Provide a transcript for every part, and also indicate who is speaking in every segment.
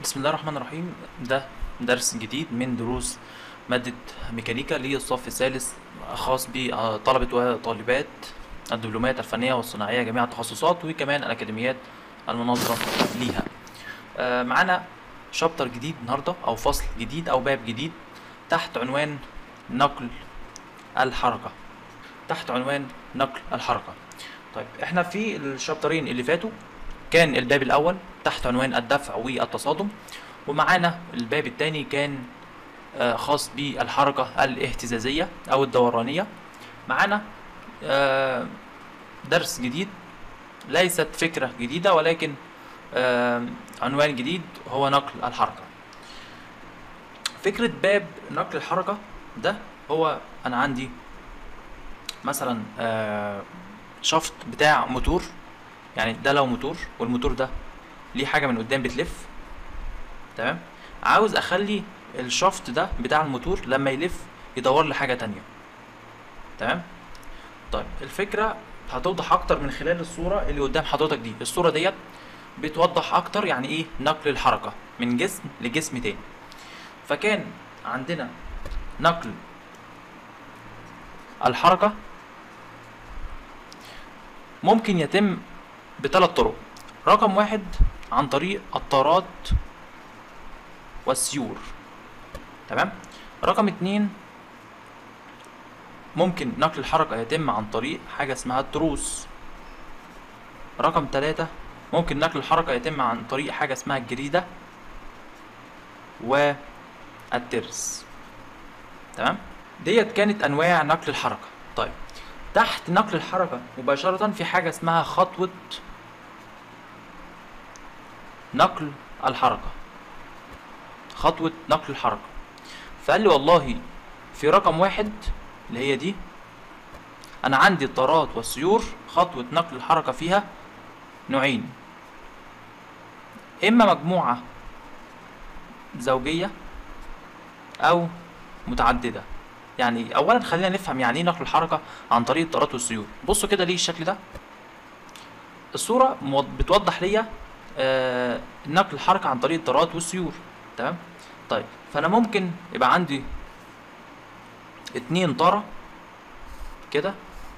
Speaker 1: بسم الله الرحمن الرحيم ده درس جديد من دروس مادة ميكانيكا للصف الثالث خاص بطلبة وطالبات الدبلومات الفنية والصناعية جميع التخصصات وكمان الأكاديميات المناظرة ليها آه، معانا شابتر جديد النهاردة أو فصل جديد أو باب جديد تحت عنوان نقل الحركة تحت عنوان نقل الحركة طيب احنا في الشابترين اللي فاتوا كان الباب الأول تحت عنوان الدفع والتصادم ومعانا الباب الثاني كان آه، خاص بالحركة الاهتزازية أو الدورانية معانا آه، درس جديد ليست فكرة جديدة ولكن آه، عنوان جديد هو نقل الحركة فكرة باب نقل الحركة ده هو أنا عندي مثلا آه، شفط بتاع موتور يعني ده لو موتور والموتور ده ليه حاجة من قدام بتلف تمام عاوز اخلي الشفط ده بتاع الموتور لما يلف يدور لي حاجة تانية تمام طيب الفكرة هتوضح اكتر من خلال الصورة اللي قدام حضرتك دي الصورة ديت بتوضح اكتر يعني ايه نقل الحركة من جسم لجسم تاني فكان عندنا نقل الحركة ممكن يتم بثلاث طرق رقم واحد عن طريق الطارات والسيور تمام رقم اتنين ممكن نقل الحركة يتم عن طريق حاجة اسمها التروس رقم تلاتة ممكن نقل الحركة يتم عن طريق حاجة اسمها الجريدة والترس تمام ديت كانت انواع نقل الحركة طيب تحت نقل الحركة مباشرة في حاجة اسمها خطوة نقل الحركة خطوة نقل الحركة فقال لي والله في رقم واحد اللي هي دي أنا عندي الطارات والسيور خطوة نقل الحركة فيها نوعين إما مجموعة زوجية أو متعددة يعني أولا خلينا نفهم يعني إيه نقل الحركة عن طريق الطارات والسيور بصوا كده ليه الشكل ده الصورة موض- بتوضح ليا آه، نقل الحركة عن طريق الطارات والسيور تمام طيب فانا ممكن يبقى عندي اتنين طارة كده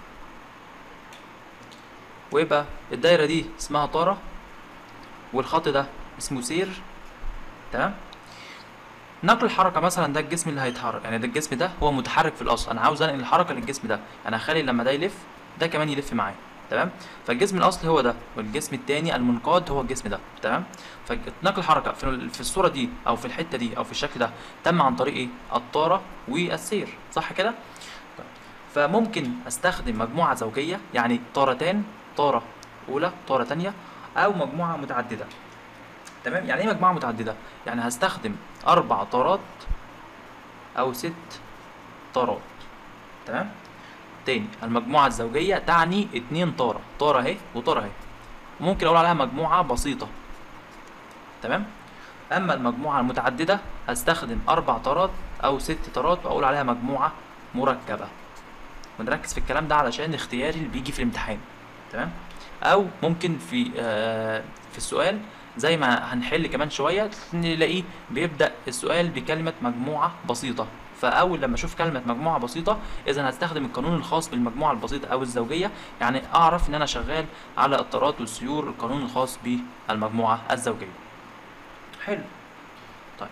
Speaker 1: ويبقى الدايرة دي اسمها طارة والخط ده اسمه سير تمام نقل الحركة مثلا ده الجسم اللي هيتحرك يعني ده الجسم ده هو متحرك في الأصل أنا عاوز أنقل الحركة للجسم ده أنا هخلي لما ده يلف ده كمان يلف معاه تمام فالجسم الأصلي هو ده والجسم التاني المنقاد هو الجسم ده تمام فنقل الحركة في ال- في الصورة دي أو في الحتة دي أو في الشكل ده تم عن طريق إيه؟ الطارة والسير صح كده؟ طيب. فممكن أستخدم مجموعة زوجية يعني طارتان طارة أولى طارة تانية أو مجموعة متعددة تمام يعني إيه مجموعة متعددة؟ يعني هستخدم أربع طارات أو ست طارات تمام؟ تاني المجموعة الزوجية تعني اتنين طارة طارة اهي وطارة اهي ممكن أقول عليها مجموعة بسيطة تمام اما المجموعه المتعدده هستخدم اربع طارات او ست طارات واقول عليها مجموعه مركبه ونركز في الكلام ده علشان اختياري اللي بيجي في الامتحان تمام او ممكن في آه في السؤال زي ما هنحل كمان شويه نلاقيه بيبدا السؤال بكلمه مجموعه بسيطه فاول لما اشوف كلمه مجموعه بسيطه اذا هستخدم القانون الخاص بالمجموعه البسيطه او الزوجيه يعني اعرف ان انا شغال على الطارات والسيور القانون الخاص بالمجموعه الزوجيه حلو طيب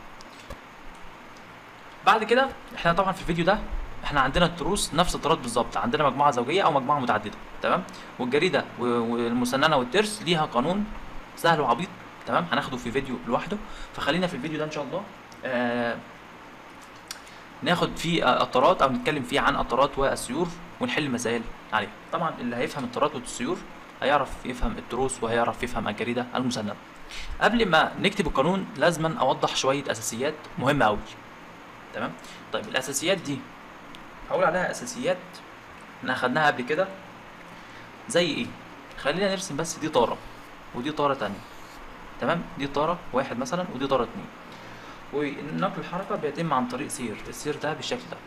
Speaker 1: بعد كده احنا طبعا في الفيديو ده احنا عندنا التروس نفس الطارات بالظبط عندنا مجموعه زوجيه او مجموعه متعدده تمام والجريده و- والمسننه والترس ليها قانون سهل وعبيط تمام هناخده في فيديو لوحده فخلينا في الفيديو ده ان شاء الله آه ناخد فيه آه، الطارات او نتكلم فيه عن الطارات والسيور ونحل مسائل عليها طبعا اللي هيفهم الطارات والسيور هيعرف يفهم التروس وهيعرف يفهم الجريده المسننه قبل ما نكتب القانون لازما اوضح شويه اساسيات مهمه قوي تمام طيب الاساسيات دي هقول عليها اساسيات احنا اخدناها قبل كده زي ايه خلينا نرسم بس دي طاره ودي طاره تانية تمام دي طاره واحد مثلا ودي طاره اتنين ونقل الحركه بيتم عن طريق سير السير ده بالشكل ده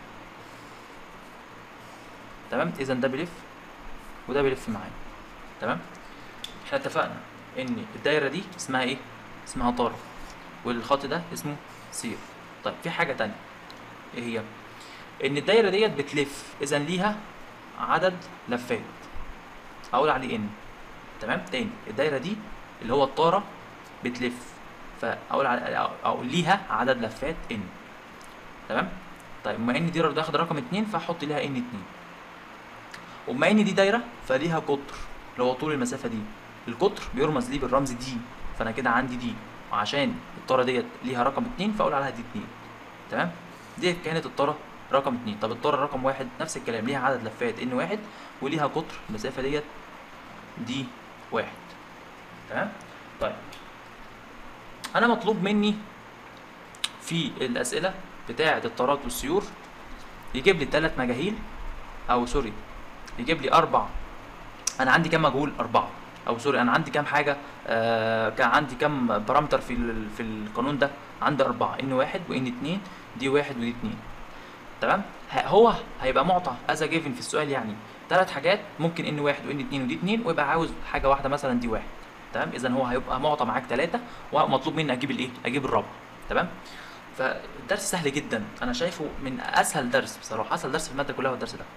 Speaker 1: تمام اذا ده بيلف وده بيلف معانا تمام احنا اتفقنا ان الدايره دي اسمها ايه اسمها طاره والخط ده اسمه سير طيب في حاجه تانية ايه هي ان الدايره ديت بتلف اذا ليها عدد لفات اقول عليه ان تمام تاني الدايره دي اللي هو الطاره بتلف فاقول على او ليها عدد لفات ان تمام طيب بما ان دي داخل رقم اتنين فاحط ليها ان اتنين وبما ان دي دايره فليها قطر اللي هو طول المسافه دي القطر بيرمز ليه بالرمز دي فانا كده عندي دي وعشان الطاره ديت ليها رقم اتنين فاقول عليها دي اتنين تمام دي كانت الطاره رقم اتنين طب الطاره رقم واحد نفس الكلام ليها عدد لفات ان واحد وليها قطر المسافه ديت دي واحد تمام طيب انا مطلوب مني في الاسئله بتاعه الطارات والسيور يجيب لي ثلاث مجاهيل او سوري يجيب لي اربع انا عندي كام مجهول اربعه او سوري انا عندي كام حاجه آه كان عندي كام بارامتر في ال- في القانون ده عندي اربعه ان واحد وان اتنين دي واحد ودي اتنين تمام ه- هو هيبقى معطى از جيفن في السؤال يعني ثلاث حاجات ممكن ان واحد وان اتنين ودي اتنين ويبقى عاوز حاجه واحده مثلا دي واحد تمام اذا هو هيبقى معطى معاك ثلاثه ومطلوب مني اجيب الايه اجيب الرابعه تمام فالدرس سهل جدا انا شايفه من اسهل درس بصراحه اسهل درس في الماده كلها هو الدرس ده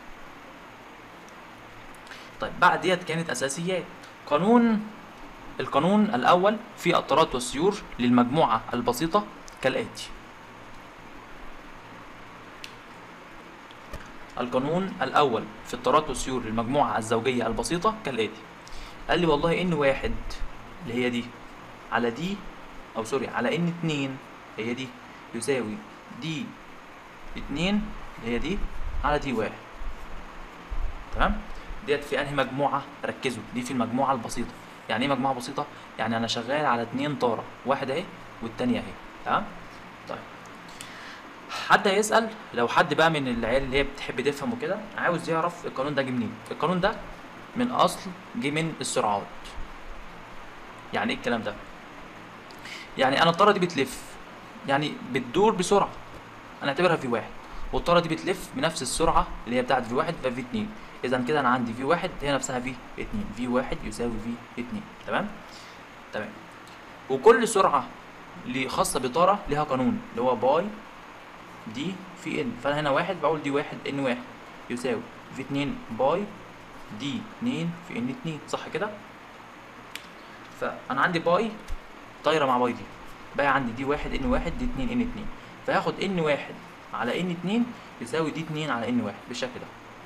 Speaker 1: طيب بعد ديت كانت اساسيات قانون القانون الاول في الطارات والسيور للمجموعه البسيطه كالاتي القانون الاول في الطارات والسيور للمجموعه الزوجيه البسيطه كالاتي قال لي والله ان واحد اللي هي دي على دي او سوري على ان اتنين هي دي يساوي دي اتنين اللي هي دي على دي واحد تمام ديت في انهي مجموعه ركزوا دي في المجموعه البسيطه يعني ايه مجموعه بسيطه يعني انا شغال على اتنين طاره واحد اهي والتانية اهي تمام طيب حد هيسال لو حد بقى من العيال اللي هي بتحب تفهم وكده عاوز يعرف القانون ده جه منين القانون ده من اصل جه من السرعات يعني ايه الكلام ده يعني انا الطاره دي بتلف يعني بتدور بسرعه انا اعتبرها في واحد والطاره دي بتلف بنفس السرعه اللي هي بتاعت في واحد ففي اتنين اذا كده انا عندي في واحد هي نفسها في اتنين في واحد يساوي في اتنين تمام تمام وكل سرعه اللي خاصه بطاره ليها قانون اللي هو باي دي في ان فانا هنا واحد بقول دي واحد ان واحد يساوي في اتنين باي دي اتنين في ان اتنين صح كده فانا عندي باي طايره مع باي دي بقى عندي دي واحد ان واحد دي اتنين ان اتنين فهاخد ان واحد على ان اتنين يساوي دي اتنين على ان واحد بالشكل ده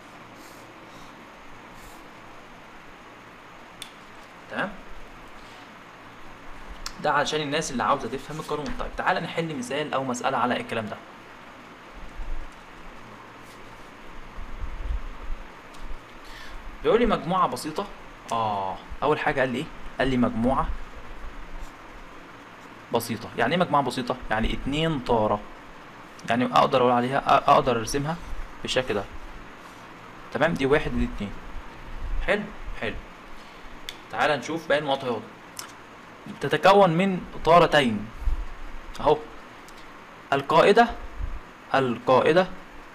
Speaker 1: تمام ده علشان الناس اللي عاوزه تفهم القانون طيب تعالى نحل مثال او مساله على الكلام ده بيقول لي مجموعه بسيطه اه اول حاجه قال لي ايه قال لي مجموعه بسيطه يعني ايه مجموعه بسيطه يعني اتنين طاره يعني اقدر اقول عليها أ- اقدر ارسمها بالشكل ده تمام دي واحد ودي اتنين حلو حلو تعال نشوف باقي المعطيات تتكون من طارتين اهو القائدة القائدة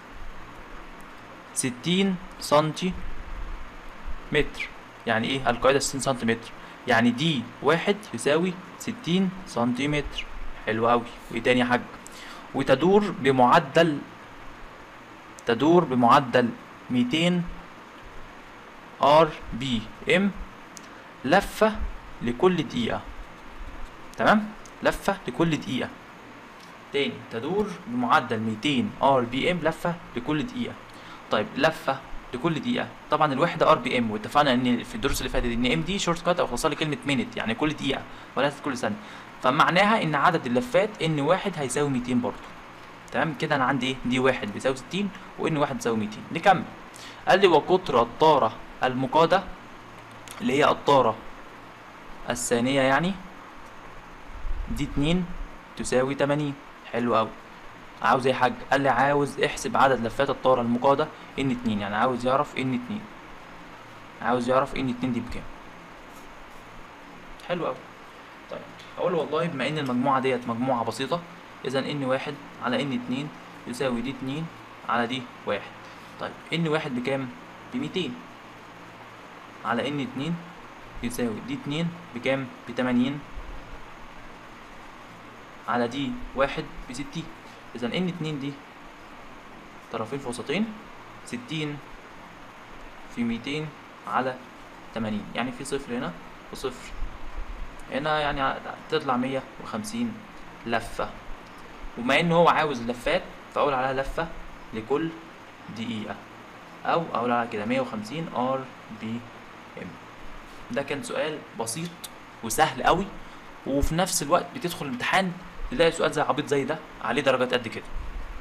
Speaker 1: ستين سنتي متر يعني ايه القاعدة ستين سنتيمتر يعني دي واحد يساوي ستين سنتيمتر حلو اوي وايه تاني يا حاج وتدور بمعدل تدور بمعدل ميتين ار بي ام لفة لكل دقيقة تمام لفة لكل دقيقة تاني تدور بمعدل 200 ار بي ام لفة لكل دقيقة طيب لفة لكل دقيقة طبعا الوحدة ار بي ام واتفقنا ان في الدروس اللي فاتت ان ام دي شورت كات او اختصار لكلمة مينت يعني كل دقيقة وليست كل ثانية فمعناها ان عدد اللفات ان واحد هيساوي 200 برضه تمام كده انا عندي ايه دي واحد بيساوي 60 وان واحد بيساوي 200 نكمل قال لي وقطر الطارة المقادة اللي هي الطارة الثانية يعني دي اتنين تساوي تمانين حلو أوي عاوز ايه يا حاج قال لي عاوز احسب عدد لفات الطارة المقادة ان اتنين يعني عاوز يعرف ان اتنين عاوز يعرف ان اتنين دي بكام حلو أوي طيب اقول له والله بما ان المجموعة ديت مجموعة بسيطة اذا ان واحد على ان اتنين يساوي دي اتنين على دي واحد طيب ان واحد بكام بميتين على ان اتنين يساوي دي اتنين بكام بتمانين على دي واحد بستين اذا ان اتنين دي طرفين في وسطين ستين في ميتين على تمانين يعني في صفر هنا وصفر هنا يعني تطلع مية وخمسين لفة وبما ان هو عاوز لفات فاقول عليها لفة لكل دقيقة او اقول عليها كده مية وخمسين ار بي ام ده كان سؤال بسيط وسهل قوي وفي نفس الوقت بتدخل الامتحان تلاقي سؤال زي عبيط زي ده عليه درجات قد كده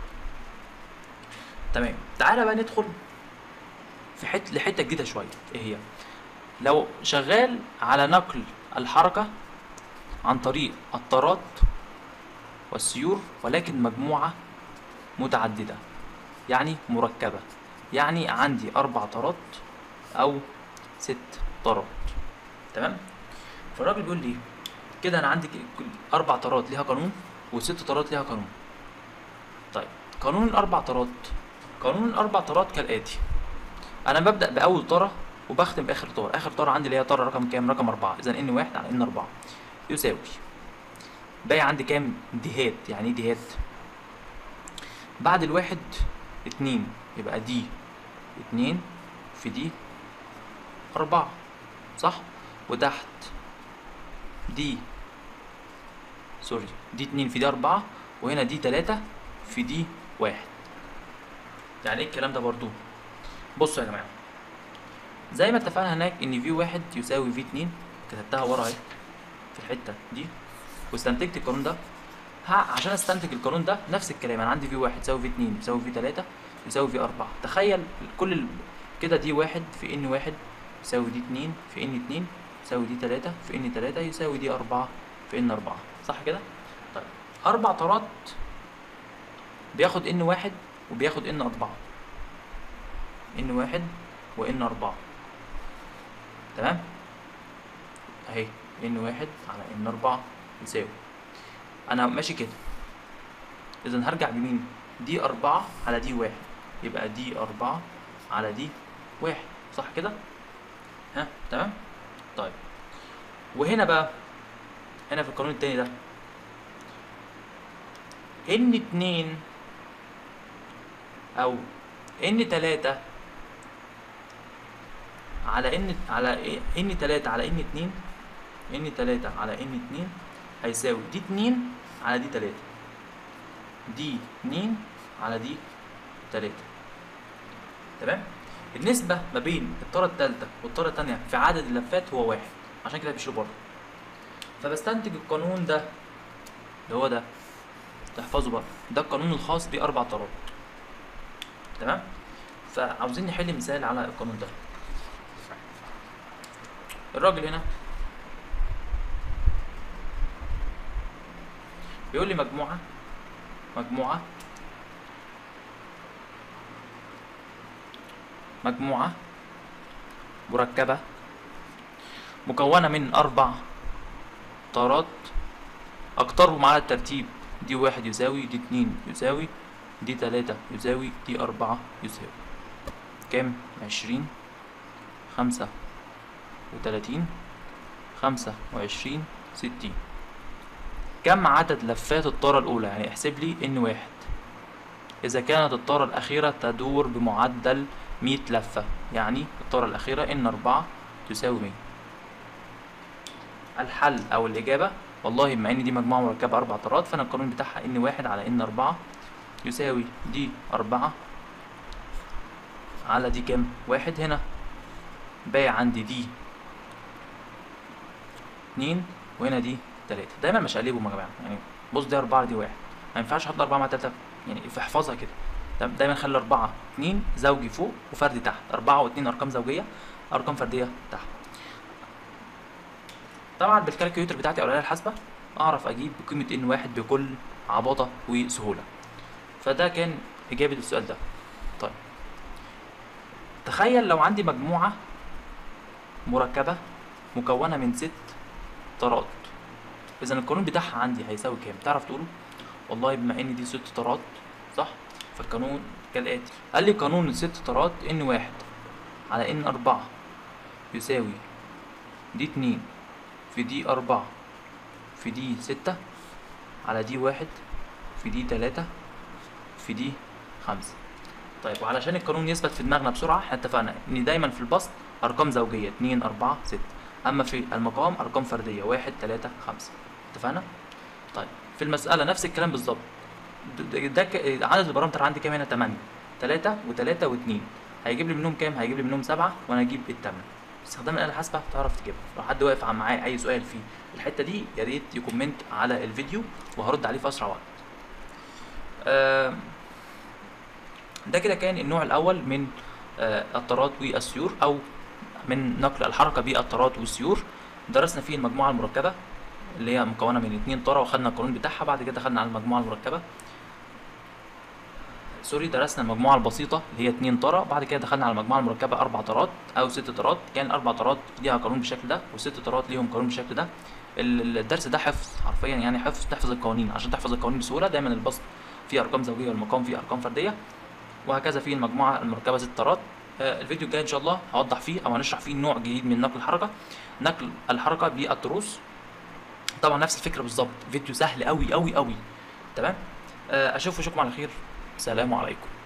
Speaker 1: تمام تعالى بقى ندخل في حته لحته جديده شويه ايه هي لو شغال على نقل الحركه عن طريق الطارات والسيور ولكن مجموعه متعدده يعني مركبه يعني عندي اربع طارات او ست طارات تمام فالراجل بيقول لي كده انا عندي ك- كل- اربع طارات ليها قانون وست طارات ليها قانون طيب قانون الاربع طارات قانون الاربع طارات كالاتي انا ببدا باول طاره وبختم باخر طاره اخر طاره عندي اللي هي طاره رقم كام رقم أربعة اذا ان واحد على ان أربعة يساوي باقي عندي كام ديهات يعني ايه ديهات بعد الواحد اتنين يبقى دي اتنين في دي أربعة صح وتحت دي سوري دي اتنين في دي أربعة وهنا دي تلاتة في دي واحد يعني ايه الكلام ده برضو بصوا يا جماعة زي ما اتفقنا هناك ان في واحد يساوي في اتنين كتبتها ورا اهي في الحتة دي واستنتجت القانون ده ها عشان استنتج القانون ده نفس الكلام انا عندي في واحد يساوي في اتنين يساوي في تلاتة يساوي في أربعة تخيل كل ال... كده دي واحد في ان واحد يساوي دي اتنين في ان اتنين يساوي دي تلاتة في ان تلاتة يساوي دي أربعة في ان أربعة صح كده؟ طيب أربع طارات بياخد ان واحد وبياخد ان أربعة ان واحد وان أربعة تمام؟ أهي ان واحد على ان أربعة يساوي أنا ماشي كده إذا هرجع بمين؟ دي أربعة على دي واحد يبقى دي أربعة على دي واحد صح كده؟ ها تمام؟ طيب وهنا بقى هنا في القانون التاني ده ان اتنين او ان تلاتة على ان على إيه؟ ان تلاتة على ان اتنين ان تلاتة على ان اتنين هيساوي دي اتنين على دي تلاتة دي اتنين على دي تلاتة تمام النسبة ما بين الطارة التالتة والطارة التانية في عدد اللفات هو واحد عشان كده بيشيله بره فبستنتج القانون ده اللي هو ده تحفظه بقى ده القانون الخاص بأربع طارات تمام فعاوزين نحل مثال على القانون ده الراجل هنا بيقول لي مجموعة مجموعة مجموعة مركبة مكونة من أربع طارات أكترهم على الترتيب دي واحد يساوي دي اتنين يساوي دي تلاتة يساوي دي أربعة يساوي كام؟ عشرين خمسة وتلاتين خمسة وعشرين ستين كم عدد لفات الطارة الأولى يعني احسب لي إن واحد إذا كانت الطارة الأخيرة تدور بمعدل مية لفة يعني الطارة الأخيرة إن أربعة تساوي مية الحل أو الإجابة والله بما إن دي مجموعة مركبة أربع طارات فأنا القانون بتاعها إن واحد على إن أربعة يساوي دي أربعة على دي كام؟ واحد هنا باقي عندي دي اتنين وهنا دي تلاتة دايما مش هقلبهم يا جماعة يعني بص دي أربعة دي واحد ما ينفعش أحط أربعة مع تلاتة يعني في احفظها كده دا- دايما خلي أربعة اتنين زوجي فوق وفردي تحت أربعة واتنين أرقام زوجية أرقام فردية تحت طبعا بالكالكوليتر بتاعتي أو الآلة الحاسبة أعرف أجيب قيمة إن واحد بكل عباطة وسهولة فده كان إجابة السؤال ده طيب تخيل لو عندي مجموعة مركبة مكونة من ست طارات إذا القانون بتاعها عندي هيساوي كام؟ تعرف تقوله؟ والله بما إن دي ست طارات صح؟ فالقانون كالآتي قال لي قانون الست طارات إن واحد على إن أربعة يساوي دي اتنين في دي أربعة في دي ستة على دي واحد في دي تلاتة في دي خمسة طيب وعلشان القانون يثبت في دماغنا بسرعة احنا اتفقنا ان دايما في البسط ارقام زوجية اتنين اربعة ستة اما في المقام ارقام فردية واحد تلاتة خمسة اتفقنا؟ طيب في المسألة نفس الكلام بالظبط د- د- ده ك- عدد البارامتر عندي كام هنا 8 3 و3 و2 هيجيب لي منهم كام هيجيب لي منهم 7 وانا اجيب الثامنه باستخدام الآلة الحاسبة تعرف تجيبها لو حد واقف ع- معايا أي سؤال في الحتة دي يا ريت يكومنت على الفيديو وهرد عليه في أسرع وقت آم، ده كده كان النوع الأول من آه، الطارات والسيور أو من نقل الحركة بالطارات والسيور درسنا فيه المجموعة المركبة اللي هي مكونة من اتنين طارة وخدنا القانون بتاعها بعد كده خدنا على المجموعة المركبة سوري درسنا المجموعة البسيطة اللي هي اتنين طارة بعد كده دخلنا على المجموعة المركبة أربع طارات أو ست طارات كان الأربع طارات ليها قانون بالشكل ده والست طارات ليهم قانون بالشكل ده ال- الدرس ده حفظ حرفيا يعني حفظ تحفظ القوانين عشان تحفظ القوانين بسهولة دايما البسط فيه أرقام زوجية والمقام فيه أرقام فردية وهكذا في المجموعة المركبة ست طارات آه، الفيديو الجاي إن شاء الله هوضح فيه أو هنشرح فيه نوع جديد من نقل الحركة نقل الحركة بالتروس طبعا نفس الفكرة بالظبط فيديو سهل أوي أوي أوي تمام آه، أشوف وشكم على خير سلام عليكم